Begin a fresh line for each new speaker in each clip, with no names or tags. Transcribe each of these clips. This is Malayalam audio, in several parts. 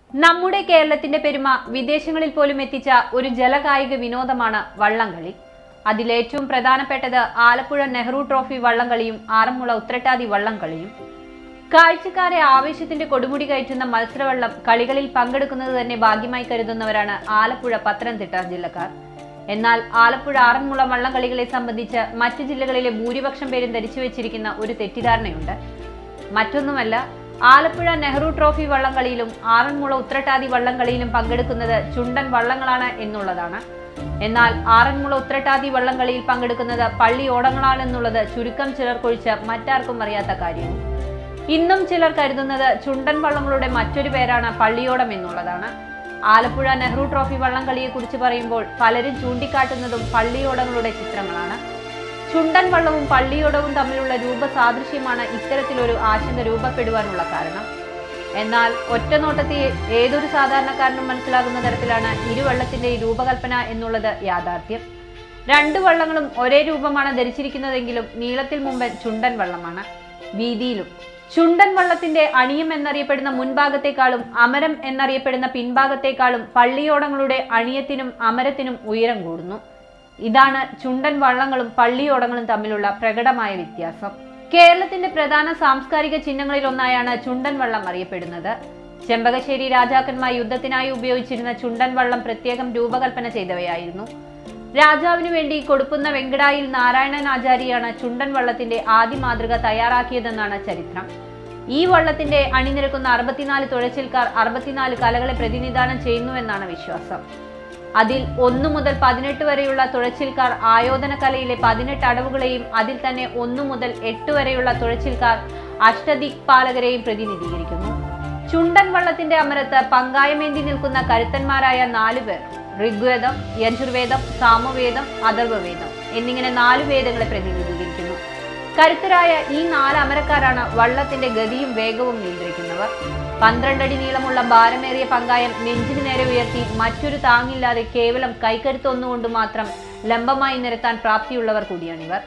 നമ്മുടെ കേരളത്തിന്റെ പെരുമ വിദേശങ്ങളിൽ പോലും എത്തിച്ച ഒരു ജലകായിക വിനോദമാണ് വള്ളംകളി അതിലേറ്റവും പ്രധാനപ്പെട്ടത് ആലപ്പുഴ നെഹ്റു ട്രോഫി വള്ളംകളിയും ആറന്മുള ഉത്രട്ടാതി വള്ളംകളിയും കാഴ്ചക്കാരെ ആവേശത്തിന്റെ കൊടുമുടി കയറ്റുന്ന മത്സരവള്ളം കളികളിൽ പങ്കെടുക്കുന്നത് തന്നെ ഭാഗ്യമായി കരുതുന്നവരാണ് ആലപ്പുഴ പത്തനംതിട്ട ജില്ലക്കാർ എന്നാൽ ആലപ്പുഴ ആറന്മുള വള്ളംകളികളെ സംബന്ധിച്ച് മറ്റു ജില്ലകളിലെ ഭൂരിപക്ഷം പേരും ധരിച്ചു വെച്ചിരിക്കുന്ന ഒരു തെറ്റിദ്ധാരണയുണ്ട് മറ്റൊന്നുമല്ല ആലപ്പുഴ നെഹ്റു ട്രോഫി വള്ളംകളിയിലും ആറന്മുള ഉത്രട്ടാതി വള്ളംകളിയിലും പങ്കെടുക്കുന്നത് ചുണ്ടൻ വള്ളങ്ങളാണ് എന്നുള്ളതാണ് എന്നാൽ ആറന്മുള ഉത്രട്ടാതി വള്ളംകളിയിൽ പങ്കെടുക്കുന്നത് പള്ളി ഓടങ്ങളാണെന്നുള്ളത് ചുരുക്കം ചിലർക്കൊഴിച്ച് മറ്റാർക്കും അറിയാത്ത കാര്യവും ഇന്നും ചിലർ കരുതുന്നത് ചുണ്ടൻ വള്ളങ്ങളുടെ മറ്റൊരു പേരാണ് പള്ളിയോടം എന്നുള്ളതാണ് ആലപ്പുഴ നെഹ്റു ട്രോഫി വള്ളംകളിയെ കുറിച്ച് പറയുമ്പോൾ പലരും ചൂണ്ടിക്കാട്ടുന്നതും പള്ളിയോടങ്ങളുടെ ചിത്രങ്ങളാണ് ചുണ്ടൻ വള്ളവും പള്ളിയോടവും തമ്മിലുള്ള രൂപസാദൃശ്യമാണ് ഇത്തരത്തിലൊരു ആശങ്ക രൂപപ്പെടുവാനുള്ള കാരണം എന്നാൽ ഒറ്റനോട്ടത്തിൽ ഏതൊരു സാധാരണക്കാരനും മനസ്സിലാകുന്ന തരത്തിലാണ് ഇരുവള്ളത്തിന്റെ രൂപകൽപ്പന എന്നുള്ളത് യാഥാർത്ഥ്യം രണ്ട് വള്ളങ്ങളും ഒരേ രൂപമാണ് ധരിച്ചിരിക്കുന്നതെങ്കിലും നീളത്തിൽ മുമ്പൻ ചുണ്ടൻ വള്ളമാണ് വീതിയിലും ചുണ്ടൻ വള്ളത്തിന്റെ അണിയം എന്നറിയപ്പെടുന്ന മുൻഭാഗത്തേക്കാളും അമരം എന്നറിയപ്പെടുന്ന പിൻഭാഗത്തേക്കാളും പള്ളിയോടങ്ങളുടെ അണിയത്തിനും അമരത്തിനും ഉയരം കൂടുന്നു ഇതാണ് ചുണ്ടൻ വള്ളങ്ങളും പള്ളിയോടങ്ങളും തമ്മിലുള്ള പ്രകടമായ വ്യത്യാസം കേരളത്തിന്റെ പ്രധാന സാംസ്കാരിക ചിഹ്നങ്ങളിൽ ഒന്നായാണ് ചുണ്ടൻ വള്ളം അറിയപ്പെടുന്നത് ചെമ്പകശ്ശേരി രാജാക്കന്മാർ യുദ്ധത്തിനായി ഉപയോഗിച്ചിരുന്ന ചുണ്ടൻ വള്ളം പ്രത്യേകം രൂപകൽപ്പന ചെയ്തവയായിരുന്നു രാജാവിനു വേണ്ടി കൊടുക്കുന്ന വെങ്കടായിൽ നാരായണൻ ആചാരിയാണ് ചുണ്ടൻ വള്ളത്തിന്റെ ആദ്യ മാതൃക തയ്യാറാക്കിയതെന്നാണ് ചരിത്രം ഈ വള്ളത്തിന്റെ അണിനിരക്കുന്ന അറുപത്തിനാല് തുഴച്ചിൽക്കാർ അറുപത്തിനാല് കലകളെ പ്രതിനിധാനം ചെയ്യുന്നുവെന്നാണ് വിശ്വാസം അതിൽ ഒന്നു മുതൽ പതിനെട്ട് വരെയുള്ള തുഴച്ചിൽക്കാർ ആയോധന കലയിലെ പതിനെട്ട് അടവുകളെയും അതിൽ തന്നെ ഒന്നു മുതൽ എട്ട് വരെയുള്ള തുഴച്ചിൽക്കാർ അഷ്ടദിക്പാലകരെയും പ്രതിനിധീകരിക്കുന്നു ചുണ്ടൻ വള്ളത്തിന്റെ അമരത്ത് പങ്കായമേന്തി നിൽക്കുന്ന കരുത്തന്മാരായ നാലു പേർ ഋഗ്വേദം യജുർവേദം സാമവേദം അഥർവവേദം എന്നിങ്ങനെ നാലു വേദങ്ങളെ പ്രതിനിധീകരിക്കുന്നു കരുത്തരായ ഈ നാല് അമരക്കാരാണ് വള്ളത്തിന്റെ ഗതിയും വേഗവും നിയന്ത്രിക്കുന്നവർ പന്ത്രണ്ടടി നീളമുള്ള ഭാരമേറിയ പങ്കായം നെഞ്ചിന് നേരെ ഉയർത്തി മറ്റൊരു താങ്ങില്ലാതെ കേവലം കൈക്കരുത്തൊന്നുകൊണ്ട് മാത്രം ലംബമായി നിരത്താൻ പ്രാപ്തിയുള്ളവർ കൂടിയാണിവർ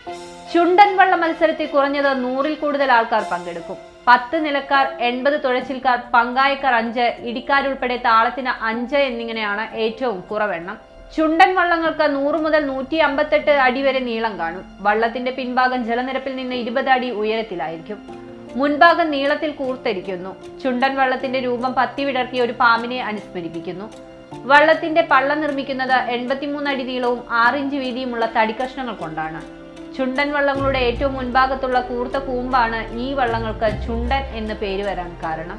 ചുണ്ടൻ വള്ള മത്സരത്തിൽ കുറഞ്ഞത് നൂറിൽ കൂടുതൽ ആൾക്കാർ പങ്കെടുക്കും പത്ത് നിലക്കാർ എൺപത് തുഴച്ചിൽക്കാർ പങ്കായക്കാർ അഞ്ച് ഇടിക്കാരുൾപ്പെടെ താളത്തിന് അഞ്ച് എന്നിങ്ങനെയാണ് ഏറ്റവും കുറവെണ്ണം ചുണ്ടൻ വള്ളങ്ങൾക്ക് നൂറ് മുതൽ നൂറ്റി അമ്പത്തെട്ട് അടി വരെ നീളം കാണും വള്ളത്തിന്റെ പിൻഭാഗം ജലനിരപ്പിൽ നിന്ന് ഇരുപത് അടി ഉയരത്തിലായിരിക്കും മുൻഭാഗം നീളത്തിൽ കൂർത്തിരിക്കുന്നു ചുണ്ടൻ വള്ളത്തിന്റെ രൂപം പത്തി വിടർത്തിയ ഒരു പാമ്പിനെ അനുസ്മരിപ്പിക്കുന്നു വള്ളത്തിന്റെ പള്ളം നിർമ്മിക്കുന്നത് എൺപത്തിമൂന്ന് അടി നീളവും ആറിഞ്ച് വീതിയുമുള്ള തടിക്കഷ്ണങ്ങൾ കൊണ്ടാണ് ചുണ്ടൻ വള്ളങ്ങളുടെ ഏറ്റവും മുൻഭാഗത്തുള്ള കൂർത്ത കൂമ്പാണ് ഈ വള്ളങ്ങൾക്ക് ചുണ്ടൻ എന്ന് പേര് വരാൻ കാരണം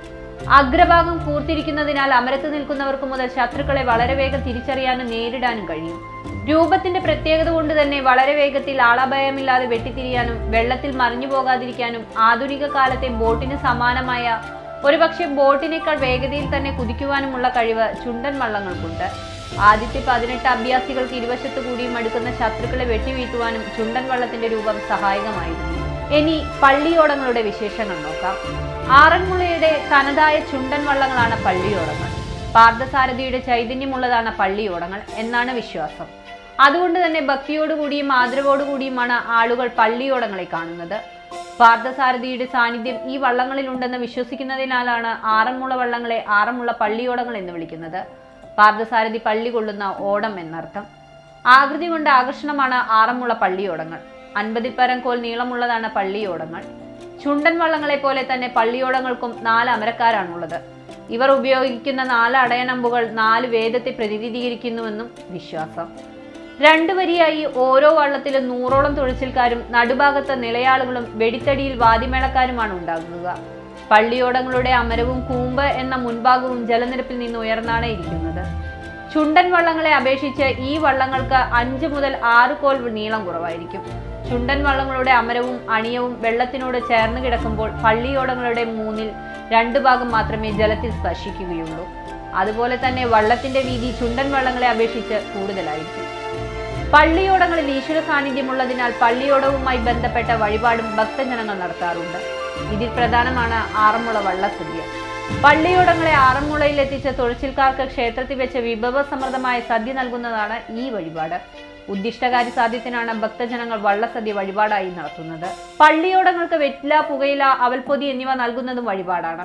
അഗ്രഭാഗം കൂർത്തിരിക്കുന്നതിനാൽ അമരത്ത് നിൽക്കുന്നവർക്ക് മുതൽ ശത്രുക്കളെ വളരെ വേഗം തിരിച്ചറിയാനും നേരിടാനും കഴിയും രൂപത്തിന്റെ പ്രത്യേകത കൊണ്ട് തന്നെ വളരെ വേഗത്തിൽ ആളഭയമില്ലാതെ വെട്ടിത്തിരിയാനും വെള്ളത്തിൽ മറിഞ്ഞു പോകാതിരിക്കാനും ആധുനിക കാലത്തെ ബോട്ടിന് സമാനമായ ഒരുപക്ഷെ ബോട്ടിനേക്കാൾ വേഗതയിൽ തന്നെ കുതിക്കുവാനുമുള്ള കഴിവ് ചുണ്ടൻ വള്ളങ്ങൾക്കുണ്ട് ആദ്യത്തെ പതിനെട്ട് അഭ്യാസികൾക്ക് ഇരുവശത്തു കൂടിയും അടുക്കുന്ന ശത്രുക്കളെ വെട്ടിവീഴ്ത്തുവാനും ചുണ്ടൻ വള്ളത്തിന്റെ രൂപം സഹായകമായിരുന്നു ഇനി പള്ളിയോടങ്ങളുടെ വിശേഷങ്ങൾ നോക്കാം ആറന്മുളയുടെ തനതായ ചുണ്ടൻ വള്ളങ്ങളാണ് പള്ളിയോടങ്ങൾ പാർത്ഥസാരഥിയുടെ ചൈതന്യമുള്ളതാണ് പള്ളിയോടങ്ങൾ എന്നാണ് വിശ്വാസം അതുകൊണ്ട് തന്നെ ഭക്തിയോടുകൂടിയും ആദരവോടുകൂടിയുമാണ് ആളുകൾ പള്ളിയോടങ്ങളെ കാണുന്നത് പാർത്ഥസാരഥിയുടെ സാന്നിധ്യം ഈ വള്ളങ്ങളിലുണ്ടെന്ന് വിശ്വസിക്കുന്നതിനാലാണ് ആറന്മുള വള്ളങ്ങളെ ആറന്മുള പള്ളിയോടങ്ങൾ എന്ന് വിളിക്കുന്നത് പാർത്ഥസാരഥി പള്ളി കൊള്ളുന്ന ഓടം എന്നർത്ഥം ആകൃതി കൊണ്ട് ആകർഷണമാണ് ആറന്മുള പള്ളിയോടങ്ങൾ അൻപതിൽ പരം കോൽ നീളമുള്ളതാണ് പള്ളിയോടങ്ങൾ ചുണ്ടൻ വള്ളങ്ങളെ പോലെ തന്നെ പള്ളിയോടങ്ങൾക്കും നാല് അമരക്കാരാണുള്ളത് ഇവർ ഉപയോഗിക്കുന്ന നാല് അടയനമ്പുകൾ നാല് വേദത്തെ പ്രതിനിധീകരിക്കുന്നുവെന്നും വിശ്വാസം രണ്ടു വരിയായി ഓരോ വള്ളത്തിലും നൂറോളം തുഴച്ചിൽക്കാരും നടുഭാഗത്ത് നിലയാളുകളും വെടിത്തടിയിൽ വാദ്യമേളക്കാരുമാണ് ഉണ്ടാകുക പള്ളിയോടങ്ങളുടെ അമരവും കൂമ്പ് എന്ന മുൻഭാഗവും ജലനിരപ്പിൽ നിന്ന് ഉയർന്നാണ് ഇരിക്കുന്നത് ചുണ്ടൻ വള്ളങ്ങളെ അപേക്ഷിച്ച് ഈ വള്ളങ്ങൾക്ക് അഞ്ച് മുതൽ ആറ് കോൽ നീളം കുറവായിരിക്കും ചുണ്ടൻ വള്ളങ്ങളുടെ അമരവും അണിയവും വെള്ളത്തിനോട് ചേർന്ന് കിടക്കുമ്പോൾ പള്ളിയോടങ്ങളുടെ മൂന്നിൽ രണ്ടു ഭാഗം മാത്രമേ ജലത്തിൽ സ്പർശിക്കുകയുള്ളൂ അതുപോലെ തന്നെ വള്ളത്തിന്റെ വീതി ചുണ്ടൻ വള്ളങ്ങളെ അപേക്ഷിച്ച് കൂടുതലായിരിക്കും പള്ളിയോടങ്ങളിൽ ഈശ്വര സാന്നിധ്യമുള്ളതിനാൽ പള്ളിയോടവുമായി ബന്ധപ്പെട്ട വഴിപാടും ഭക്തജനങ്ങൾ നടത്താറുണ്ട് ഇതിൽ പ്രധാനമാണ് ആറന്മുള വള്ളസദ്യ പള്ളിയോടങ്ങളെ ആറന്മുളയിൽ എത്തിച്ച തുഴച്ചിൽക്കാർക്ക് ക്ഷേത്രത്തിൽ വെച്ച് വിഭവസമൃദ്ധമായ സദ്യ നൽകുന്നതാണ് ഈ വഴിപാട് ഉദ്ദിഷ്ടകാര്യ സാധ്യത്തിനാണ് ഭക്തജനങ്ങൾ വള്ളസദ്യ വഴിപാടായി നടത്തുന്നത് പള്ളിയോടങ്ങൾക്ക് വെറ്റില പുകയില അവൽപ്പൊതി എന്നിവ നൽകുന്നതും വഴിപാടാണ്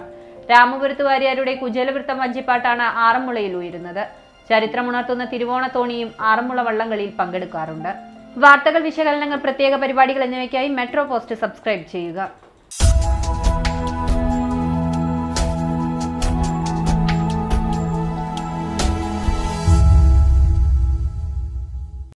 രാമപുരത്ത് വാര്യരുടെ കുചേലവൃത്തം വഞ്ചിപ്പാട്ടാണ് ആറന്മുളയിൽ ഉയരുന്നത് ചരിത്രമുണർത്തുന്ന തിരുവോണത്തോണിയും ആറന്മുള വള്ളംകളിയിൽ പങ്കെടുക്കാറുണ്ട് വാർത്തകൾ വിശകലനങ്ങൾ പ്രത്യേക പരിപാടികൾ എന്നിവയ്ക്കായി മെട്രോ പോസ്റ്റ് സബ്സ്ക്രൈബ് ചെയ്യുക